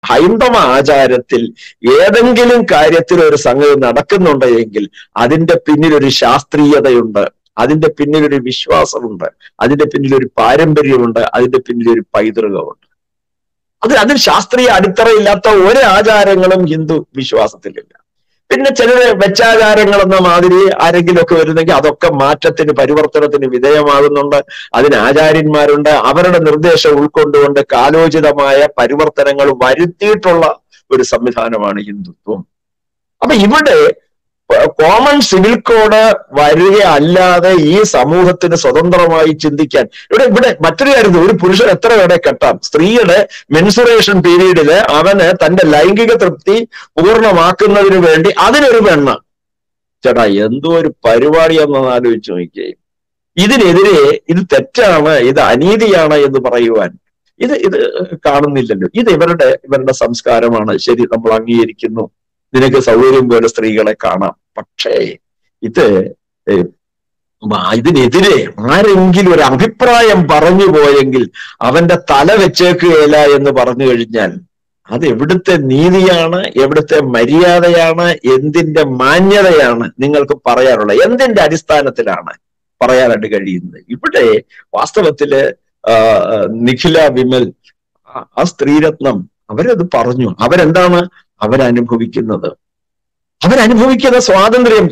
ഹൈന്ദവ ആചാരത്തിൽ ഏതെങ്കിലും കാര്യത്തിൽ ഒരു സംഗതി നടക്കുന്നുണ്ട് എങ്കിൽ അതിന്റെ പിന്നിൽ ഒരു ശാസ്ത്രീയതയുണ്ട് അതിന്റെ പിന്നിൽ ഒരു വിശ്വാസമുണ്ട് അതിന്റെ പിന്നിൽ ഒരു പാരമ്പര്യമുണ്ട് അതിന്റെ പിന്നിൽ ഒരു പൈതൃകമുണ്ട് അത് അതിൽ ശാസ്ത്രീയ അടിത്തറയില്ലാത്ത ഒരു ആചാരങ്ങളും ഹിന്ദു വിശ്വാസത്തിലില്ല പിന്നെ ചിലര് വെച്ചാചാരങ്ങൾ എന്ന മാതിരി ആരെങ്കിലും ഒക്കെ വരുന്നെങ്കിൽ അതൊക്കെ മാറ്റത്തിന് പരിവർത്തനത്തിന് വിധേയമാകുന്നുണ്ട് അതിന് ആചാര്യന്മാരുണ്ട് അവരുടെ നിർദ്ദേശം ഉൾക്കൊണ്ടുകൊണ്ട് കാലോചിതമായ പരിവർത്തനങ്ങൾ വരുത്തിയിട്ടുള്ള ഒരു സംവിധാനമാണ് ഹിന്ദുത്വം അപ്പൊ ഇവിടെ കോമൺ സിവിൽ കോഡ് വരികയല്ലാതെ ഈ സമൂഹത്തിന് സ്വതന്ത്രമായി ചിന്തിക്കാൻ ഇവിടെ ഇവിടെ മറ്റൊരു കാര്യം ഒരു പുരുഷൻ എത്ര പേരെ കെട്ടാം സ്ത്രീയുടെ മെൻസുറേഷൻ പീരീഡില് അവന് തന്റെ ലൈംഗിക തൃപ്തി പൂർണ്ണമാക്കുന്നതിന് വേണ്ടി അതിനൊരു പെണ്ണ് ചേട്ടാ എന്തോ ഒരു പരിപാടിയാണെന്ന് ആലോചിച്ച് നോക്കിയേ ഇതിനെതിരെ ഇത് തെറ്റാണ് ഇത് അനീതിയാണ് എന്ന് പറയുവാൻ ഇത് ഇത് കാണുന്നില്ലല്ലോ ഇത് ഇവരുടെ ഇവരുടെ സംസ്കാരമാണ് ശരി നമ്മൾ അംഗീകരിക്കുന്നു നിനക്ക് സൗകര്യം പോലെ സ്ത്രീകളെ കാണാം പക്ഷേ ഇത് ഏഹ്, ആ, ഇതിനെതിരെ ആരെങ്കിലും ഒരു അഭിപ്രായം പറഞ്ഞു പോയെങ്കിൽ അവന്റെ തല വെച്ചേക്കുകയില്ല എന്ന് പറഞ്ഞു കഴിഞ്ഞാൽ അത് എവിടുത്തെ നീതിയാണ് എവിടുത്തെ മര്യാദയാണ് എന്തിന്റെ മാന്യതയാണ് നിങ്ങൾക്ക് പറയാനുള്ളത് എന്തിന്റെ അടിസ്ഥാനത്തിലാണ് പറയാനായിട്ട് കഴിയുന്നത് ഇവിടെ വാസ്തവത്തില് ആ, നിഖില വിമൽ ആ- ആ സ്ത്രീരത്നം അവരത് പറഞ്ഞു അവരെന്താണ് അവരനുഭവിക്കുന്നത് അവരനുഭവിക്കുന്ന സ്വാതന്ത്ര്യം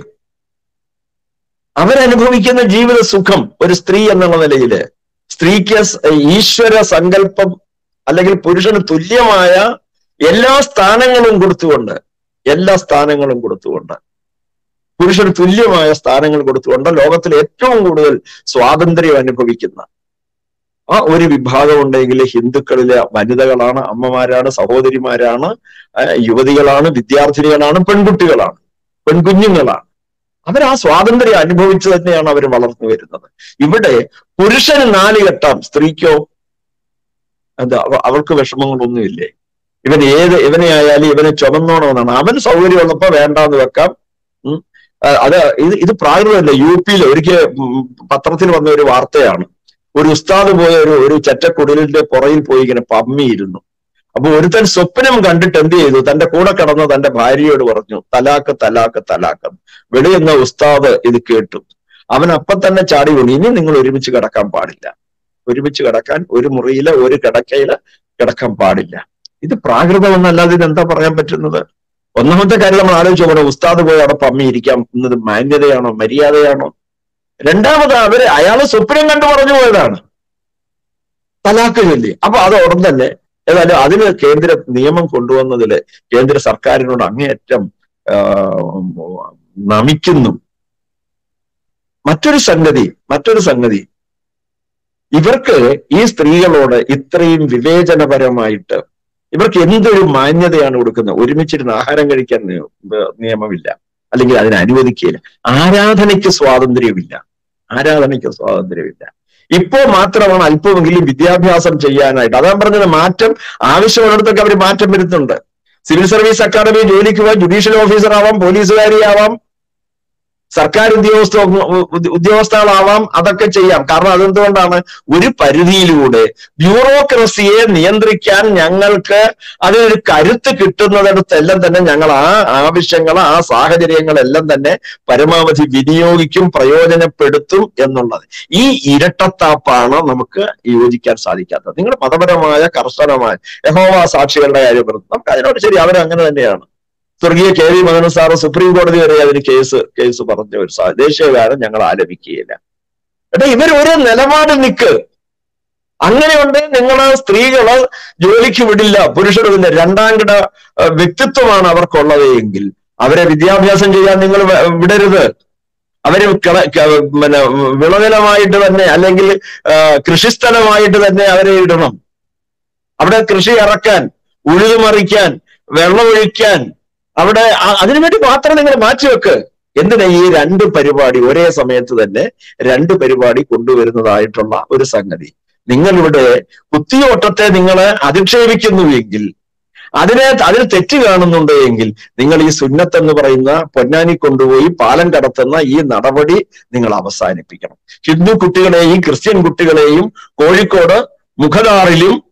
അവരനുഭവിക്കുന്ന ജീവിത സുഖം ഒരു സ്ത്രീ എന്നുള്ള നിലയില് സ്ത്രീക്ക് സ് ഈശ്വര സങ്കല്പം അല്ലെങ്കിൽ പുരുഷന് തുല്യമായ എല്ലാ സ്ഥാനങ്ങളും കൊടുത്തുകൊണ്ട് എല്ലാ സ്ഥാനങ്ങളും കൊടുത്തുകൊണ്ട് പുരുഷന് തുല്യമായ സ്ഥാനങ്ങൾ കൊടുത്തുകൊണ്ട് ലോകത്തിൽ ഏറ്റവും കൂടുതൽ സ്വാതന്ത്ര്യം അനുഭവിക്കുന്ന ആ ഒരു വിഭാഗം ഉണ്ടെങ്കിൽ ഹിന്ദുക്കളിലെ വനിതകളാണ് അമ്മമാരാണ് സഹോദരിമാരാണ് ആ, യുവതികളാണ് വിദ്യാർത്ഥിനികളാണ് പെൺകുട്ടികളാണ് പെൺകുഞ്ഞുങ്ങളാണ് അവർ ആ സ്വാതന്ത്ര്യം അനുഭവിച്ചു തന്നെയാണ് അവർ വളർന്നു വരുന്നത് ഇവിടെ പുരുഷന് നാല് കെട്ടാം സ്ത്രീക്കോ എന്താ അവ- അവൾക്ക് വിഷമങ്ങളൊന്നുമില്ലേ ഇവൻ ഏത് ഇവനെ ആയാലും ഇവനെ ചുമന്നോണമെന്നാണ് അവൻ സൗകര്യമുള്ളപ്പോ വേണ്ടാന്ന് വെക്കാം ഉം. ആ, അത് ഇത് ഇത് പ്രാകൃതമല്ല യു പിയിൽ ഒരിക്കൽ ഉം, പത്രത്തിൽ വന്ന ഒരു വാർത്തയാണ് ഒരു ഉസ്താദ് പോയ ഒരു ഒരു ചെറ്റക്കുടലിന്റെ പുറയിൽ പോയി ഇങ്ങനെ പമ്മിയിരുന്നു അപ്പൊ ഒരുത്തൻ സ്വപ്നം കണ്ടിട്ട് എന്ത് ചെയ്തു തന്റെ കൂടെ കിടന്ന തന്റെ ഭാര്യയോട് പറഞ്ഞു തലാക്ക് തലാക്ക് തലാക്ക് വെളിയെന്ന ഉസ്താദ് ഇത് കേട്ടു അവൻ അപ്പം തന്നെ ചാടി വീണു ഇനി നിങ്ങൾ ഒരുമിച്ച് കിടക്കാൻ പാടില്ല ഒരുമിച്ച് കിടക്കാൻ ഒരു മുറിയില് ഒരു കിടക്കയില് കിടക്കാൻ പാടില്ല ഇത് പ്രാകൃതമെന്നല്ലാതെ ഇത് എന്താ പറയാൻ പറ്റുന്നത് ഒന്നാമത്തെ കാര്യം നമ്മൾ ആലോചിച്ച് നോക്കണം ഉസ്താദ് പോയി അവിടെ പമ്മി ഇരിക്കാം എന്നത് മാന്യതയാണോ മര്യാദയാണോ രണ്ടാമത് അവര് അയാള് സ്വപ്നം കണ്ടു പറഞ്ഞു പോയതാണ് തലാക്ക് ചൊല്ലി അപ്പൊ അത് ഉടൻ തന്നെ ഏതായാലും അതിന് കേന്ദ്ര നിയമം കൊണ്ടുവന്നതില് കേന്ദ്ര സർക്കാരിനോട് അങ്ങേയറ്റം ആ, നമിക്കുന്നു മറ്റൊരു സംഗതി മറ്റൊരു സംഗതി ഇവർക്ക് ഈ സ്ത്രീകളോട് ഇത്രയും വിവേചനപരമായിട്ട് ഇവർക്ക് എന്തൊരു മാന്യതയാണ് കൊടുക്കുന്നത് ഒരുമിച്ചിരുന്ന് ആഹാരം കഴിക്കാൻ നിയ- നിയമമില്ല അല്ലെങ്കിൽ അതിനെ അനുവദിക്കുകയില്ല ആരാധനയ്ക്ക് സ്വാതന്ത്ര്യമില്ല ആരാധനയ്ക്ക് സ്വാതന്ത്ര്യമില്ല ഇപ്പോ മാത്രമാണ് അല്പമെങ്കിലും വിദ്യാഭ്യാസം ചെയ്യാനായിട്ട് അതാ പറഞ്ഞത് മാറ്റം ആവശ്യമുള്ളിടത്തൊക്കെ അവർ മാറ്റം വരുത്തുന്നുണ്ട് സിവിൽ സർവീസ് അക്കാദമി ജോലിക്ക് പോകാൻ ജുഡീഷ്യൽ ഓഫീസർ ആവാം പോലീസുകാരിയാവാം സർക്കാർ ഉദ്യോഗസ്ഥ ഉദ്യോഗസ്ഥകളാവാം അതൊക്കെ ചെയ്യാം കാരണം അതെന്തുകൊണ്ടാണ് ഒരു പരിധിയിലൂടെ ബ്യൂറോക്രസിയെ നിയന്ത്രിക്കാൻ ഞങ്ങൾക്ക് അതിനൊരു കരുത്ത് കിട്ടുന്നിടത്തെല്ലാം തന്നെ ഞങ്ങൾ ആ ആവശ്യങ്ങൾ ആ സാഹചര്യങ്ങളെല്ലാം തന്നെ പരമാവധി വിനിയോഗിക്കും പ്രയോജനപ്പെടുത്തും എന്നുള്ളത് ഈ ഇരട്ടത്താപ്പാണ് നമുക്ക് യോജിക്കാൻ സാധിക്കാത്തത് നിങ്ങൾ മതപരമായ കർശനമായ യഹോവ സാക്ഷികളുടെ കാര്യം പറഞ്ഞു നമുക്ക് അതിനോട് ശരി അവരങ്ങനെ തന്നെയാണ് സ്വർഗീയ K V Madana sir supreme കോടതി വരെ അതിന് കേസ് കേസ് പറഞ്ഞ ഒരു സാ- ദേശീയഗാനം ഞങ്ങൾ ആലപിക്കുകയില്ല എടാ ഇവർ ഒരു നിലപാട് നിൽക്ക് അങ്ങനെയുണ്ട് നിങ്ങള് സ്ത്രീകള് ജോലിക്ക് വിടില്ല പുരുഷരില്ല രണ്ടാം കിട ഏഹ്, വ്യക്തിത്വമാണ് അവർക്കുള്ളത് എങ്കിൽ അവരെ വിദ്യാഭ്യാസം ചെയ്യാൻ നിങ്ങൾ വ- വിടരുത് അവര് കിള- ക- പിന്നെ വിളനിലമായിട്ട് തന്നെ അല്ലെങ്കിൽ ആ, കൃഷിസ്ഥലമായിട്ട് തന്നെ അവരെ ഇടണം അവിടെ കൃഷി ഇറക്കാൻ ഉഴുതുമറിക്കാൻ വെള്ളമൊഴിക്കാൻ അവിടെ ആ- അതിനുവേണ്ടി മാത്രം നിങ്ങൾ മാറ്റിവെക്ക് എന്തിനാ ഈ രണ്ട് പരിപാടി ഒരേ സമയത്ത് തന്നെ രണ്ട് പരിപാടി കൊണ്ടുവരുന്നതായിട്ടുള്ള ഒരു സംഗതി നിങ്ങളിവിടെ കുത്തിയോട്ടത്തെ നിങ്ങൾ അധിക്ഷേപിക്കുന്നുവെങ്കിൽ അതിനെ അതിൽ തെറ്റ് കാണുന്നുണ്ട് എങ്കിൽ നിങ്ങൾ ഈ സുന്നത്ത് എന്ന് പറയുന്ന പൊന്നാനി കൊണ്ടുപോയി പാലം കടത്തുന്ന ഈ നടപടി നിങ്ങൾ അവസാനിപ്പിക്കണം ഹിന്ദു കുട്ടികളെയും ക്രിസ്ത്യൻ കുട്ടികളെയും കോഴിക്കോട് മുഖദാറിലും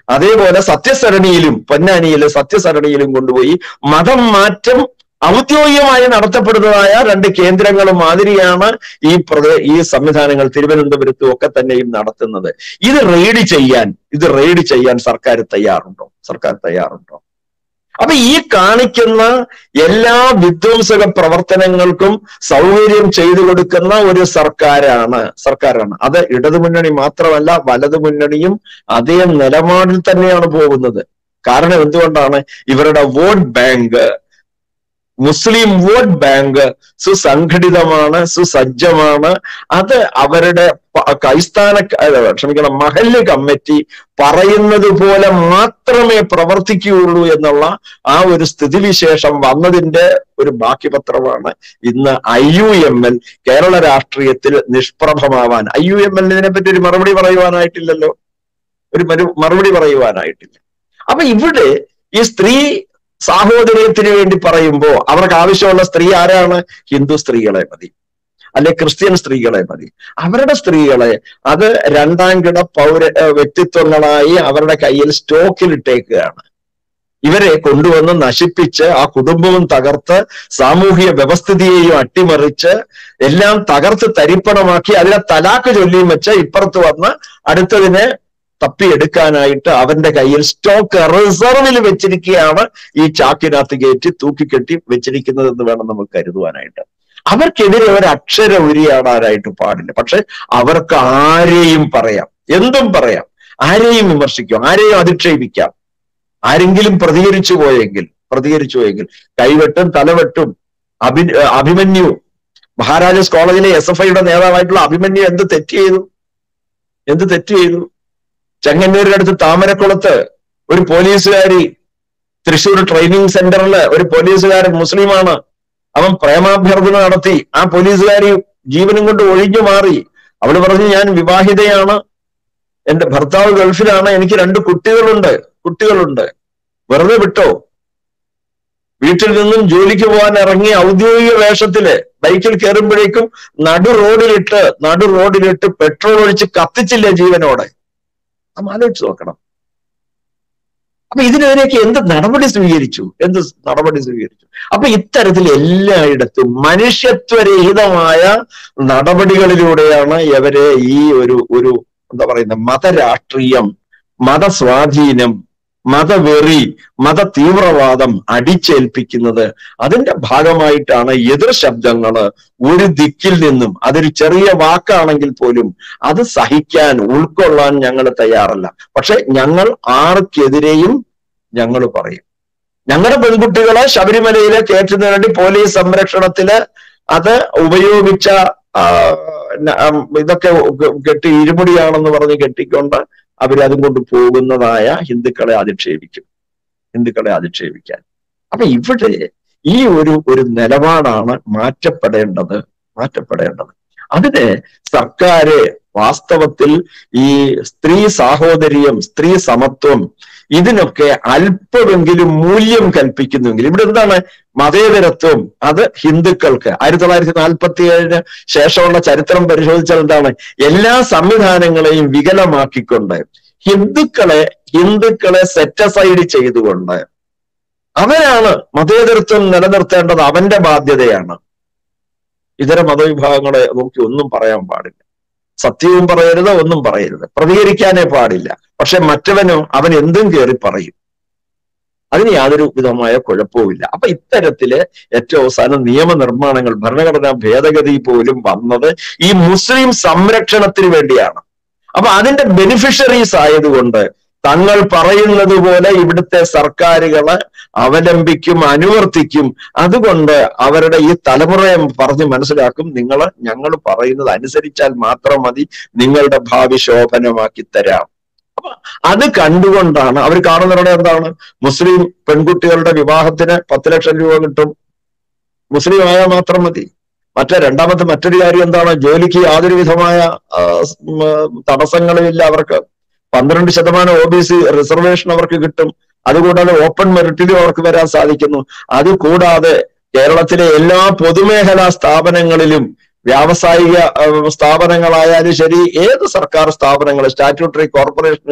അതേപോലെ സത്യസരണിയിലും പൊന്നാനിയിലെ സത്യസരണിയിലും കൊണ്ടുപോയി മതം മാറ്റം ഔദ്യോഗികമായി നടത്തപ്പെടുന്നതായ രണ്ട് കേന്ദ്രങ്ങൾ മാതിരിയാണ് ഈ പ്രദേ ഈ സംവിധാനങ്ങൾ തിരുവനന്തപുരത്തും ഒക്കെ തന്നെയും നടത്തുന്നത് ഇത് റെയ്ഡ് ചെയ്യാൻ ഇത് റെയ്ഡ് ചെയ്യാൻ സർക്കാർ തയ്യാറുണ്ടോ സർക്കാർ തയ്യാറുണ്ടോ അപ്പൊ ഈ കാണിക്കുന്ന എല്ലാ വിധ്വംസക പ്രവർത്തനങ്ങൾക്കും സൗകര്യം ചെയ്തു കൊടുക്കുന്ന ഒരു സർക്കാരാണ് സർക്കാരാണ് അത് ഇടതുമുന്നണി മാത്രമല്ല വലതുമുന്നണിയും അതേ നിലപാടിൽ തന്നെയാണ് പോകുന്നത് കാരണം എന്തുകൊണ്ടാണ് ഇവരുടെ vote bank Muslim vote bank സുസംഘടിതമാണ് സുസജ്ജമാണ് അത് അവരുടെ കൈസ്ഥാന ക്ഷമിക്കണം മഹല്ല് കമ്മിറ്റി പറയുന്നത് പോലെ മാത്രമേ പ്രവർത്തിക്കുകയുള്ളൂ എന്നുള്ള ആ ഒരു സ്ഥിതിവിശേഷം വന്നതിന്റെ ഒരു ബാക്കി പത്രമാണ് ഇന്ന് I U M L Kerala രാഷ്ട്രീയത്തിൽ നിഷ്പ്രഭമാവാൻ ഐ യു എം എല്ലിനെ പറ്റി ഒരു മറുപടി പറയുവാനായിട്ടില്ലല്ലോ ഒരു മറുപടി പറയുവാനായിട്ടില്ല അപ്പൊ ഇവിടെ ഈ സ്ത്രീ സാഹോദര്യത്തിന് വേണ്ടി പറയുമ്പോൾ അവർക്ക് ആവശ്യമുള്ള സ്ത്രീ ആരാണ് ഹിന്ദു സ്ത്രീകളെ മതി അല്ലെ ക്രിസ്ത്യൻ സ്ത്രീകളെ മതി അവരുടെ സ്ത്രീകളെ അത് രണ്ടാം കിട പൗര വ്യക്തിത്വങ്ങളായി അവരുടെ കയ്യിൽ സ്റ്റോക്കിലിട്ടേക്കുകയാണ് ഇവരെ കൊണ്ടുവന്ന് നശിപ്പിച്ച് ആ കുടുംബവും തകർത്ത് സാമൂഹിക വ്യവസ്ഥിതിയെയും അട്ടിമറിച്ച് എല്ലാം തകർത്ത് തരിപ്പണമാക്കി അതിനെ തലാക്ക് ചൊല്ലിയും വെച്ച് ഇപ്പുറത്ത് വന്ന് അടുത്തതിനെ തപ്പിയെടുക്കാനായിട്ട് അവന്റെ കയ്യിൽ സ്റ്റോക്ക് റിസർവിൽ വെച്ചിരിക്കുകയാണ് ഈ ചാക്കിനകത്ത് കയറ്റി തൂക്കിക്കെട്ടി വെച്ചിരിക്കുന്നത് എന്ന് വേണം നമുക്ക് കരുതുവാനായിട്ട് അവർക്കെതിരെ ഒരു അക്ഷര ഉരിയാടാനായിട്ട് പാടില്ല പക്ഷെ അവർക്ക് ആരെയും പറയാം എന്തും പറയാം ആരെയും വിമർശിക്കാം ആരെയും അധിക്ഷേപിക്കാം ആരെങ്കിലും പ്രതികരിച്ചു പോയെങ്കിൽ പ്രതികരിച്ചു പോയെങ്കിൽ കൈവെട്ടും തലവെട്ടും അഭി അഭിമന്യു മഹാരാജാസ് കോളേജിലെ എസ് എഫ് ഐയുടെ നേതാവായിട്ടുള്ള അഭിമന്യു എന്ത് തെറ്റ് ചെയ്തു എന്ത് തെറ്റ് ചെയ്തു ചെങ്ങന്നൂരിന്റെ അടുത്ത് താമരക്കുളത്ത് ഒരു പോലീസുകാരി തൃശ്ശൂർ ട്രെയിനിങ് സെന്ററിൽ ഒരു പോലീസുകാരൻ മുസ്ലിമാണ് അവൻ പ്രേമാഭ്യർത്ഥന നടത്തി ആ പോലീസുകാരി ജീവനും കൊണ്ട് ഒഴിഞ്ഞു മാറി അവള് പറഞ്ഞു ഞാൻ വിവാഹിതയാണ് എന്റെ ഭർത്താവ് ഗൾഫിലാണ് എനിക്ക് രണ്ട് കുട്ടികളുണ്ട് കുട്ടികളുണ്ട് വെറുതെ വിട്ടോ വീട്ടിൽ നിന്നും ജോലിക്ക് പോകാൻ ഇറങ്ങി ഔദ്യോഗിക വേഷത്തില് ബൈക്കിൽ കയറുമ്പോഴേക്കും നടു റോഡിലിട്ട് നടു റോഡിലിട്ട് പെട്രോൾ ഒഴിച്ച് കത്തിച്ചില്ല ജീവനോടെ നാം ആലോചിച്ച് നോക്കണം അപ്പൊ ഇതിനെതിരെയൊക്കെ എന്ത് നടപടി സ്വീകരിച്ചു എന്ത് നടപടി സ്വീകരിച്ചു അപ്പൊ ഇത്തരത്തിൽ എല്ലായിടത്തും മനുഷ്യത്വരഹിതമായ നടപടികളിലൂടെയാണ് ഇവരെ ഈ ഒരു ഒരു എന്താ പറയുന്ന മതരാഷ്ട്രീയം മതസ്വാധീനം മതവെറി മത തീവ്രവാദം അടിച്ചേൽപ്പിക്കുന്നത് അതിന്റെ ഭാഗമായിട്ടാണ് എതിർ ശബ്ദങ്ങള് ഒരു ദിക്കിൽ നിന്നും അതൊരു ചെറിയ വാക്കാണെങ്കിൽ പോലും അത് സഹിക്കാൻ ഉൾക്കൊള്ളാൻ ഞങ്ങൾ തയ്യാറല്ല പക്ഷെ ഞങ്ങൾ ആർക്കെതിരെയും ഞങ്ങൾ പറയും ഞങ്ങളുടെ പെൺകുട്ടികളെ ശബരിമലയിലെ കയറ്റുന്നതിന് വേണ്ടി പോലീസ് സംരക്ഷണത്തില് അത് ഉപയോഗിച്ച ഇതൊക്കെ കെട്ടി ഇരുമുടിയാണെന്ന് പറഞ്ഞ് കെട്ടിക്കൊണ്ട് അവരതും കൊണ്ട് പോകുന്നതായ ഹിന്ദുക്കളെ അധിക്ഷേപിക്കും ഹിന്ദുക്കളെ അധിക്ഷേപിക്കാൻ അപ്പൊ ഇവിടെ ഈ ഒരു ഒരു നിലപാടാണ് മാറ്റപ്പെടേണ്ടത് മാറ്റപ്പെടേണ്ടത് അതിന് സർക്കാര് വാസ്തവത്തിൽ ഈ സ്ത്രീ സാഹോദര്യം സ്ത്രീ സമത്വം ഇതിനൊക്കെ അല്പമെങ്കിലും മൂല്യം കൽപ്പിക്കുന്നുവെങ്കിൽ ഇവിടെ എന്താണ് മതേതരത്വം അത് ഹിന്ദുക്കൾക്ക് ആയിരത്തി തൊള്ളായിരത്തി നാൽപ്പത്തി ഏഴിന് ശേഷമുള്ള ചരിത്രം പരിശോധിച്ചാൽ എന്താണ് എല്ലാ സംവിധാനങ്ങളെയും വികലമാക്കിക്കൊണ്ട് ഹിന്ദുക്കളെ ഹിന്ദുക്കളെ സെറ്റസൈഡ് ചെയ്തുകൊണ്ട് അവനാണ് മതേതരത്വം നിലനിർത്തേണ്ടത് അവന്റെ ബാധ്യതയാണ് ഇതര മതവിഭാഗങ്ങളെ നോക്കി ഒന്നും പറയാൻ പാടില്ല സത്യവും പറയരുത് ഒന്നും പറയരുത് പ്രതികരിക്കാനേ പാടില്ല പക്ഷെ മറ്റവനോ അവൻ എന്തും കയറി പറയും അതിന് യാതൊരു വിധമായ കുഴപ്പവുമില്ല അപ്പൊ ഇത്തരത്തില് ഏറ്റവും അവസാനം നിയമനിർമ്മാണങ്ങൾ ഭരണഘടനാ ഭേദഗതി പോലും വന്നത് ഈ മുസ്ലിം സംരക്ഷണത്തിന് വേണ്ടിയാണ് അപ്പൊ അതിന്റെ ബെനിഫിഷ്യറീസ് ആയതുകൊണ്ട് തങ്ങൾ പറയുന്നത് പോലെ ഇവിടുത്തെ സർക്കാരുകള് അവലംബിക്കും അനുവർത്തിക്കും അതുകൊണ്ട് അവരുടെ ഈ തലമുറയെ പറഞ്ഞ് മനസ്സിലാക്കും നിങ്ങൾ ഞങ്ങൾ പറയുന്നത് അനുസരിച്ചാൽ മാത്രം മതി നിങ്ങളുടെ ഭാവി ശോഭനമാക്കി തരാം അപ്പൊ അത് കണ്ടുകൊണ്ടാണ് അവർ കാണുന്നവരുടെ എന്താണ് മുസ്ലിം പെൺകുട്ടികളുടെ വിവാഹത്തിന് പത്ത് ലക്ഷം രൂപ കിട്ടും മുസ്ലിം ആയാൽ മാത്രം മതി മറ്റേ രണ്ടാമത്തെ മറ്റൊരു കാര്യം എന്താണ് ജോലിക്ക് യാതൊരു വിധമായ തടസ്സങ്ങളുമില്ല അവർക്ക് പന്ത്രണ്ട് ശതമാനം ഒ ബി സി റിസർവേഷൻ അവർക്ക് കിട്ടും അതുകൂടാതെ ഓപ്പൺ മെറിറ്റിലും അവർക്ക് വരാൻ സാധിക്കുന്നു അതുകൂടാതെ കേരളത്തിലെ എല്ലാ പൊതുമേഖലാ സ്ഥാപനങ്ങളിലും വ്യാവസായിക സ്ഥാപനങ്ങളായാലും ശരി ഏത് സർക്കാർ സ്ഥാപനങ്ങളും സ്റ്റാറ്റ്യൂട്ടറി കോർപ്പറേഷനുകളും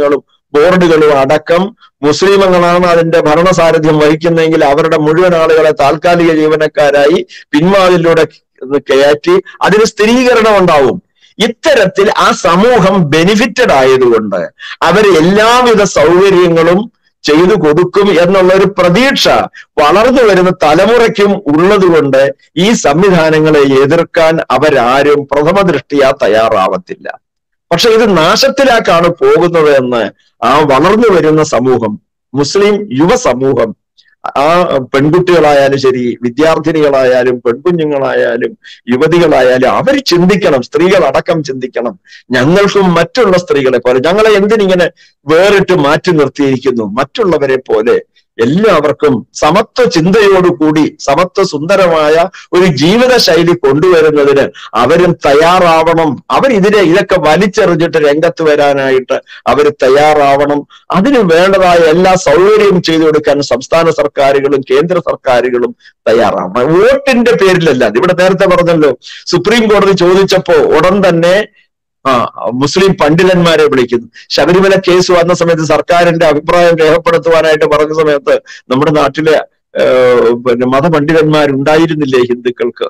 ബോർഡുകളും അടക്കം മുസ്ലിമുകളാണ് അതിന്റെ ഭരണസാരഥ്യം വഹിക്കുന്നതെങ്കിൽ അവരുടെ മുഴുവൻ ആളുകളെ താൽക്കാലിക ജീവനക്കാരായി പിൻവാതിലൂടെ കയറ്റി അതിന് സ്ഥിരീകരണം ഉണ്ടാവും ഇത്തരത്തിൽ ആ സമൂഹം ബെനിഫിറ്റഡ് ആയതുകൊണ്ട് അവർ എല്ലാവിധ സൗകര്യങ്ങളും ചെയ്തു കൊടുക്കും എന്നുള്ള ഒരു പ്രതീക്ഷ വളർന്നു വരുന്ന തലമുറയ്ക്കും ഉള്ളതുകൊണ്ട് ഈ സംവിധാനങ്ങളെ എതിർക്കാൻ അവരാരും പ്രഥമ ദൃഷ്ടിയാ തയ്യാറാവത്തില്ല പക്ഷെ ഇത് നാശത്തിലേക്കാണ് പോകുന്നത് എന്ന് ആ വളർന്നു വരുന്ന സമൂഹം മുസ്ലിം യുവ സമൂഹം ആ പെൺകുട്ടികളായാലും ശരി വിദ്യാർത്ഥിനികളായാലും പെൺകുഞ്ഞുങ്ങളായാലും യുവതികളായാലും അവർ ചിന്തിക്കണം സ്ത്രീകൾ അടക്കം ചിന്തിക്കണം ഞങ്ങൾക്കും മറ്റുള്ള സ്ത്രീകളെ പോലെ ഞങ്ങളെ എന്തിനിങ്ങനെ വേറിട്ട് മാറ്റി നിർത്തിയിരിക്കുന്നു മറ്റുള്ളവരെ പോലെ എല്ലാവർക്കും സമത്വ ചിന്തയോടുകൂടി സമത്വ സുന്ദരമായ ഒരു ജീവിത ശൈലി കൊണ്ടുവരുന്നതിന് അവരും തയ്യാറാവണം അവർ ഇതിനെ ഇതൊക്കെ വലിച്ചെറിഞ്ഞിട്ട് രംഗത്ത് വരാനായിട്ട് അവർ തയ്യാറാവണം അതിന് വേണ്ടതായ എല്ലാ സൗകര്യവും ചെയ്തു കൊടുക്കാൻ സംസ്ഥാന സർക്കാരുകളും കേന്ദ്ര സർക്കാരുകളും തയ്യാറാവണം വോട്ടിന്റെ പേരിലല്ല ഇവിടെ നേരത്തെ പറഞ്ഞല്ലോ സുപ്രീം കോടതി ചോദിച്ചപ്പോ ഉടൻ തന്നെ ആ മുസ്ലിം പണ്ഡിതന്മാരെ വിളിക്കുന്നു ശബരിമല കേസ് വന്ന സമയത്ത് സർക്കാരിന്റെ അഭിപ്രായം രേഖപ്പെടുത്തുവാനായിട്ട് പറഞ്ഞ സമയത്ത് നമ്മുടെ നാട്ടിലെ പിന്നെ മതപണ്ഡിതന്മാരുണ്ടായിരുന്നില്ലേ ഹിന്ദുക്കൾക്ക്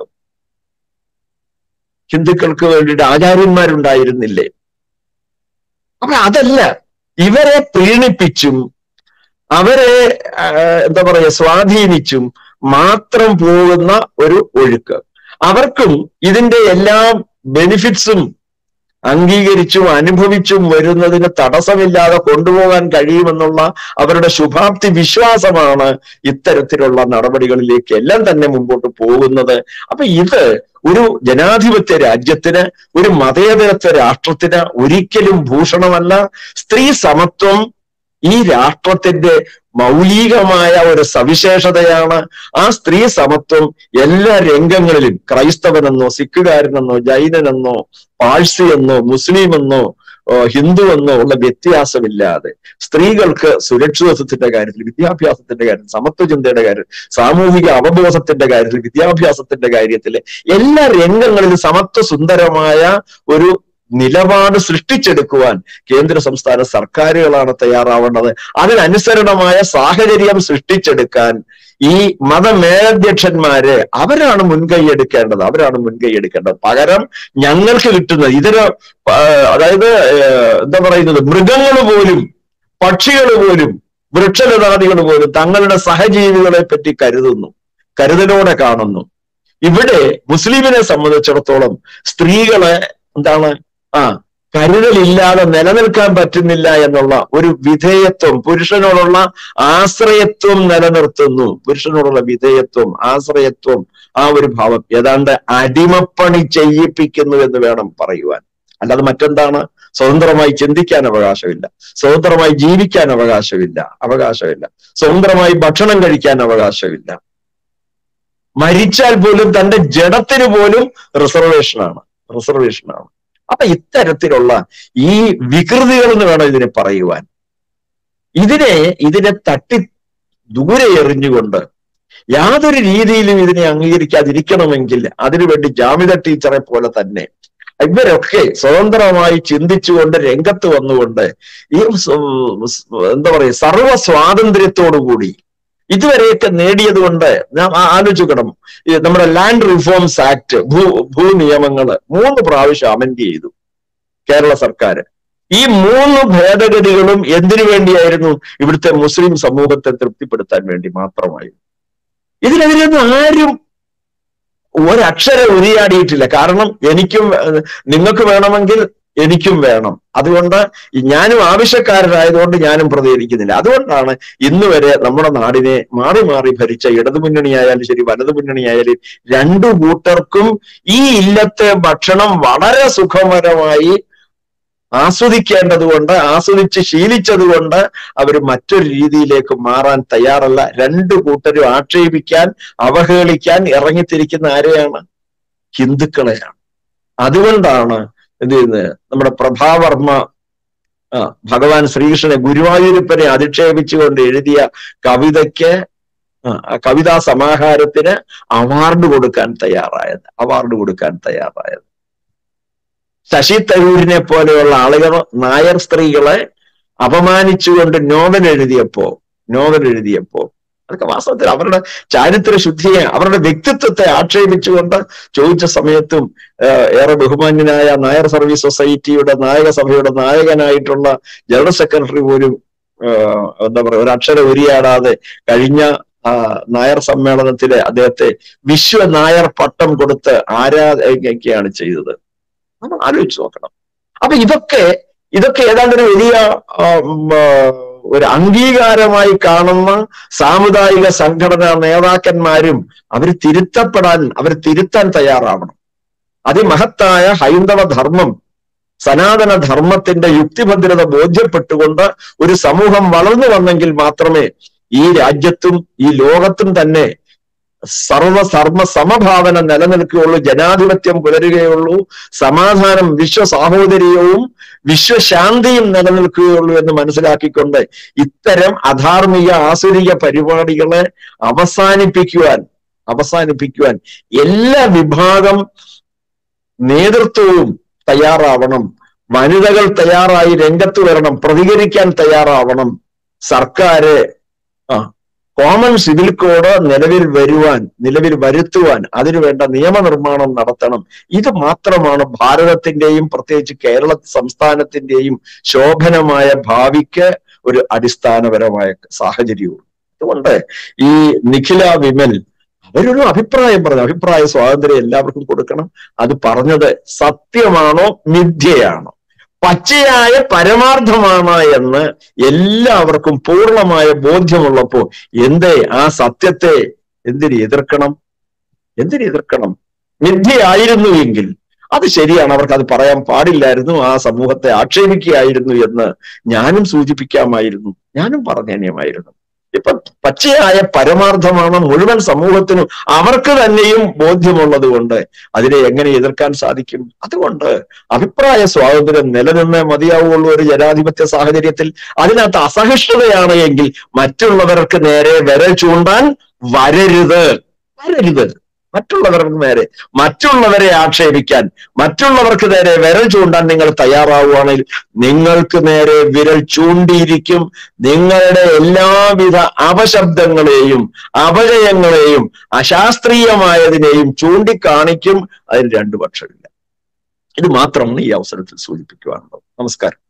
ഹിന്ദുക്കൾക്ക് വേണ്ടിയിട്ട് ആചാര്യന്മാരുണ്ടായിരുന്നില്ലേ അപ്പൊ അതല്ല ഇവരെ പ്രീണിപ്പിച്ചും അവരെ എന്താ പറയുക സ്വാധീനിച്ചും മാത്രം പോകുന്ന ഒരു ഒഴുക്ക് അവർക്കും ഇതിന്റെ എല്ലാ ബെനിഫിറ്റ്സും അംഗീകരിച്ചും അനുഭവിച്ചും വരുന്നതിന് തടസ്സമില്ലാതെ കൊണ്ടുപോകാൻ കഴിയുമെന്നുള്ള അവരുടെ ശുഭാപ്തി വിശ്വാസമാണ് ഇത്തരത്തിലുള്ള നടപടികളിലേക്ക് എല്ലാം തന്നെ മുമ്പോട്ട് പോകുന്നത് അപ്പൊ ഇത് ഒരു ജനാധിപത്യ രാജ്യത്തിന് ഒരു മതേതരത്വ രാഷ്ട്രത്തിന് ഒരിക്കലും ഭൂഷണമല്ല സ്ത്രീ സമത്വം ഈ രാഷ്ട്രത്തിന്റെ മൗലികമായ ഒരു സവിശേഷതയാണ് ആ സ്ത്രീ സമത്വം എല്ലാ രംഗങ്ങളിലും ക്രൈസ്തവനെന്നോ സിഖുകാരനെന്നോ ജൈനനെന്നോ പാഴ്സി എന്നോ മുസ്ലിം എന്നോ ഹിന്ദു എന്നോ ഉള്ള വ്യത്യാസമില്ലാതെ സ്ത്രീകൾക്ക് സുരക്ഷിതത്വത്തിന്റെ കാര്യത്തിൽ വിദ്യാഭ്യാസത്തിന്റെ കാര്യത്തിൽ സമത്വ ചിന്തയുടെ കാര്യത്തിൽ സാമൂഹിക അവബോധത്തിന്റെ കാര്യത്തിൽ വിദ്യാഭ്യാസത്തിന്റെ കാര്യത്തിൽ എല്ലാ രംഗങ്ങളിലും സമത്വ സുന്ദരമായ ഒരു നിലപാട് സൃഷ്ടിച്ചെടുക്കുവാൻ കേന്ദ്ര സംസ്ഥാന സർക്കാരുകളാണ് തയ്യാറാവേണ്ടത് അതിനനുസരണമായ സാഹചര്യം സൃഷ്ടിച്ചെടുക്കാൻ ഈ മതമേലധ്യക്ഷന്മാര് അവരാണ് മുൻകൈ എടുക്കേണ്ടത് അവരാണ് മുൻകൈ എടുക്കേണ്ടത് പകരം ഞങ്ങൾക്ക് കിട്ടുന്നത് ഇതര അതായത് എന്താ പറയുന്നത് മൃഗങ്ങൾ പോലും പക്ഷികൾ പോലും വൃക്ഷലതാദികൾ പോലും തങ്ങളുടെ സഹജീവികളെ പറ്റി കരുതുന്നു കരുതലോടെ കാണുന്നു ഇവിടെ മുസ്ലിമിനെ സംബന്ധിച്ചിടത്തോളം സ്ത്രീകളെ എന്താണ് ആ കരുതലില്ലാതെ നിലനിൽക്കാൻ പറ്റുന്നില്ല എന്നുള്ള ഒരു വിധേയത്വം പുരുഷനോടുള്ള ആശ്രയത്വം നിലനിർത്തുന്നു പുരുഷനോടുള്ള വിധേയത്വം ആശ്രയത്വം ആ ഒരു ഭാവം ഏതാണ്ട് അടിമപ്പണി ചെയ്യിപ്പിക്കുന്നു എന്ന് വേണം പറയുവാൻ അല്ലാതെ മറ്റെന്താണ് സ്വതന്ത്രമായി ചിന്തിക്കാൻ അവകാശമില്ല സ്വതന്ത്രമായി ജീവിക്കാൻ അവകാശമില്ല അവകാശമില്ല സ്വതന്ത്രമായി ഭക്ഷണം കഴിക്കാൻ അവകാശമില്ല മരിച്ചാൽ പോലും തന്റെ ജഡത്തിന് പോലും റിസർവേഷനാണ് റിസർവേഷനാണ് അപ്പൊ ഇത്തരത്തിലുള്ള ഈ വികൃതികൾ എന്ന് വേണം ഇതിനെ പറയുവാൻ ഇതിനെ ഇതിനെ തട്ടി ദൂരെ എറിഞ്ഞുകൊണ്ട് യാതൊരു രീതിയിലും ഇതിനെ അംഗീകരിക്കാതിരിക്കണമെങ്കിൽ അതിനുവേണ്ടി ജാമിത ടീച്ചറെ പോലെ തന്നെ ഇവരൊക്കെ സ്വതന്ത്രമായി ചിന്തിച്ചുകൊണ്ട് രംഗത്ത് വന്നുകൊണ്ട് ഈ എന്താ പറയുക സർവ സ്വാതന്ത്ര്യത്തോടുകൂടി ഇതുവരെയൊക്കെ നേടിയത് കൊണ്ട് നാം ആലോചിക്കണം നമ്മുടെ ലാൻഡ് റിഫോംസ് ആക്ട് ഭൂ ഭൂനിയമങ്ങൾ മൂന്ന് പ്രാവശ്യം അമെൻഡ് ചെയ്തു കേരള സർക്കാർ ഈ മൂന്ന് ഭേദഗതികളും എന്തിനു വേണ്ടിയായിരുന്നു ഇവിടുത്തെ മുസ്ലിം സമൂഹത്തെ തൃപ്തിപ്പെടുത്താൻ വേണ്ടി മാത്രമായിരുന്നു ഇതിനെതിരെയൊന്നും ആരും ഒരക്ഷരം ഉരിയാടിയിട്ടില്ല കാരണം എനിക്കും നിങ്ങൾക്ക് വേണമെങ്കിൽ എനിക്കും വേണം അതുകൊണ്ട് ഞാനും ആവശ്യക്കാരനായതുകൊണ്ട് ഞാനും പ്രതികരിക്കുന്നില്ല അതുകൊണ്ടാണ് ഇന്ന് വരെ നമ്മുടെ നാടിനെ മാറി മാറി ഭരിച്ച ഇടതുമുന്നണിയായാലും ശരി വലതുമുന്നണിയായാലും രണ്ടു കൂട്ടർക്കും ഈ ഇല്ലത്തെ ഭക്ഷണം വളരെ സുഖകരമായി ആസ്വദിക്കേണ്ടതുകൊണ്ട് ആസ്വദിച്ച് ശീലിച്ചതുകൊണ്ട് അവർ മറ്റൊരു രീതിയിലേക്ക് മാറാൻ തയ്യാറല്ല രണ്ടു കൂട്ടരും ആക്ഷേപിക്കാൻ അവഹേളിക്കാൻ ഇറങ്ങിത്തിരിക്കുന്ന ആരെയാണ് ഹിന്ദുക്കളെയാണ് അതുകൊണ്ടാണ് എന്ത് ചെയ്യുന്നത് നമ്മുടെ പ്രഭാവർമ്മ ആ ഭഗവാൻ ശ്രീകൃഷ്ണനെ ഗുരുവായൂരപ്പനെ അധിക്ഷേപിച്ചുകൊണ്ട് എഴുതിയ കവിതയ്ക്ക് കവിതാ സമാഹാരത്തിന് അവാർഡ് കൊടുക്കാൻ തയ്യാറായത് അവാർഡ് കൊടുക്കാൻ തയ്യാറായത് ശശി തരൂരിനെ പോലെയുള്ള ആളുകൾ നായർ സ്ത്രീകളെ അപമാനിച്ചുകൊണ്ട് നോവൽ എഴുതിയപ്പോ നോവൽ എഴുതിയപ്പോ അതൊക്കെ വാസ്തവത്തിൽ അവരുടെ ചാരിത്ര ശുദ്ധിയെ അവരുടെ വ്യക്തിത്വത്തെ ആക്ഷേപിച്ചുകൊണ്ട് ചോദിച്ച സമയത്തും ഏറെ ബഹുമാന്യനായ നായർ സർവീസ് സൊസൈറ്റിയുടെ നായക സഭയുടെ നായകനായിട്ടുള്ള ജനറൽ സെക്രട്ടറി പോലും എന്താ പറയുക ഒരു അക്ഷരം ഉരിയാടാതെ കഴിഞ്ഞ നായർ സമ്മേളനത്തില് അദ്ദേഹത്തെ വിശ്വ നായർ പട്ടം കൊടുത്ത് ആരാധിക്കുകയാണ് ചെയ്തത് നമ്മൾ ആലോചിച്ച് നോക്കണം അപ്പൊ ഇതൊക്കെ ഇതൊക്കെ ഏതാണ്ട് ഒരു വലിയ ഒരു അംഗീകാരമായി കാണുന്ന സാമുദായിക സംഘടനാ നേതാക്കന്മാരും അവർ തിരുത്തപ്പെടാൻ അവർ തിരുത്താൻ തയ്യാറാവണം അതിമഹത്തായ ഹൈന്ദവ ധർമ്മം സനാതന ധർമ്മത്തിന്റെ യുക്തിഭദ്രത ബോധ്യപ്പെട്ടുകൊണ്ട് ഒരു സമൂഹം വളർന്നു വന്നെങ്കിൽ മാത്രമേ ഈ രാജ്യത്തും ഈ ലോകത്തും തന്നെ സർവ സർമ്മ സമഭാവന നിലനിൽക്കുകയുള്ളൂ ജനാധിപത്യം പുലരുകയുള്ളൂ സമാധാനം വിശ്വ സാഹോദര്യവും വിശ്വശാന്തിയും നിലനിൽക്കുകയുള്ളൂ എന്ന് മനസ്സിലാക്കിക്കൊണ്ട് ഇത്തരം അധാർമിക ആസുരിക പരിപാടികളെ അവസാനിപ്പിക്കുവാൻ അവസാനിപ്പിക്കുവാൻ എല്ലാ വിഭാഗം നേതൃത്വവും തയ്യാറാവണം വനിതകൾ തയ്യാറായി രംഗത്ത് വരണം പ്രതികരിക്കാൻ തയ്യാറാവണം സർക്കാര് ആ കോമൺ സിവിൽ കോഡ് നിലവിൽ വരുവാൻ നിലവിൽ വരുത്തുവാൻ അതിനുവേണ്ട നിയമനിർമ്മാണം നടത്തണം ഇത് മാത്രമാണ് ഭാരതത്തിന്റെയും പ്രത്യേകിച്ച് കേരള സംസ്ഥാനത്തിന്റെയും ശോഭനമായ ഭാവിക്ക് ഒരു അടിസ്ഥാനപരമായ സാഹചര്യവും അതുകൊണ്ട് ഈ നിഖില വിമൽ അവരൊരു അഭിപ്രായം പറഞ്ഞു അഭിപ്രായ സ്വാതന്ത്ര്യം എല്ലാവർക്കും കൊടുക്കണം അത് പറഞ്ഞത് സത്യമാണോ മിഥ്യയാണോ പച്ചയായ പരമാർത്ഥമാണ് എന്ന് എല്ലാവർക്കും പൂർണ്ണമായ ബോധ്യമുള്ളപ്പോ എന്തേ ആ സത്യത്തെ എന്തിന് എതിർക്കണം എന്തിന് എതിർക്കണം മിഥ്യയായിരുന്നു എങ്കിൽ അത് ശരിയാണ് അവർക്ക് അത് പറയാൻ പാടില്ലായിരുന്നു ആ സമൂഹത്തെ ആക്ഷേപിക്കുകയായിരുന്നു എന്ന് ഞാനും സൂചിപ്പിക്കാമായിരുന്നു ഞാനും പറഞ്ഞേനെയുമായിരുന്നു ഇപ്പൊ പച്ചയായ പരമാർത്ഥമാണ് മുഴുവൻ സമൂഹത്തിനും അവർക്ക് തന്നെയും ബോധ്യമുള്ളത് കൊണ്ട് അതിനെ എങ്ങനെ എതിർക്കാൻ സാധിക്കും അതുകൊണ്ട് അഭിപ്രായ സ്വാതന്ത്ര്യം നിലനിന്നേ മതിയാവുള്ളൂ ഒരു ജനാധിപത്യ സാഹചര്യത്തിൽ അതിനകത്ത് അസഹിഷ്ണുതയാണ് എങ്കിൽ മറ്റുള്ളവർക്ക് നേരെ വിരൽ ചൂണ്ടാൻ വരരുത് വരരുത് മറ്റുള്ളവർക്ക് നേരെ മറ്റുള്ളവരെ ആക്ഷേപിക്കാൻ മറ്റുള്ളവർക്ക് നേരെ വിരൽ ചൂണ്ടാൻ നിങ്ങൾ തയ്യാറാവുകയാണെങ്കിൽ നിങ്ങൾക്ക് നേരെ വിരൽ ചൂണ്ടിയിരിക്കും നിങ്ങളുടെ എല്ലാവിധ അപശബ്ദങ്ങളെയും അപജയങ്ങളെയും അശാസ്ത്രീയമായതിനെയും ചൂണ്ടിക്കാണിക്കും അതിന് രണ്ടു പക്ഷമില്ല ഇത് മാത്രമാണ് ഈ അവസരത്തിൽ സൂചിപ്പിക്കുവാനുള്ളത് നമസ്കാരം